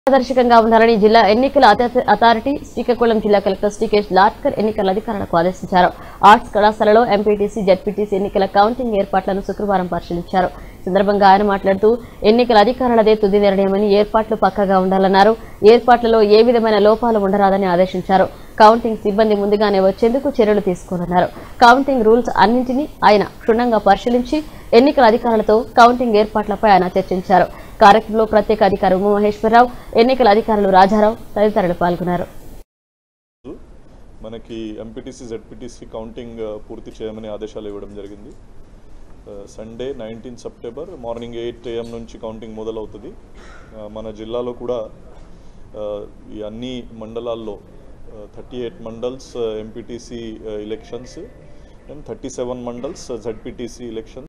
పారదర్శకంగా ఉండాలని జిల్లా ఎన్నికల అథా- అథారిటీ శ్రీకాకుళం జిల్లా కలెక్టర్ శ్రీకేష్ లాట్కర్ ఎన్నికల అధికారులకు ఆదేశించారు ఆర్ట్స్ కళాశాలలో ఎంపీటీసీ జడ్పీటీసీ ఎన్నికల కౌంటింగ్ ఏర్పాట్లను శుక్రవారం పరిశీలించారు ఈ సందర్భంగా ఆయన మాట్లాడుతూ ఎన్నికల అధికారులదే తుది నిర్ణయమని ఏర్పాట్లు పక్కగా ఉండాలన్నారు ఏర్పాట్లలో ఏ విధమైన లోపాలు ఉండరాదని ఆదేశించారు కౌంటింగ్ సిబ్బంది ముందుగానే వచ్చేందుకు చర్యలు తీసుకోవాలన్నారు కౌంటింగ్ రూల్స్ అన్నింటినీ ఆయన క్షుణ్ణంగా పరిశీలించి ఎన్నికల అధికారులతో కౌంటింగ్ ఏర్పాట్లపై ఆయన చర్చించారు కార్యక్రమంలో ప్రత్యేక అధికారి ఉమామహేశ్వరరావు ఎన్నికల అధికారులు రాజారావు తదితరులు పాల్గొన్నారు మనకి ఎంపీటీసీ జెడ్పీటీసీ కౌంటింగ్ ఆ, పూర్తి చేయమని ఆదేశాలు ఇవ్వడం జరిగింది ఆ, Sunday nineteen September morning eight AM నుంచి కౌంటింగ్ మొదలవుతుంది ఆ, మన జిల్లాలో కూడా ఆ, ఈ అన్ని మండలాల్లో thirty eight mandals MPTC elections and thirty seven mandals ZPTC elections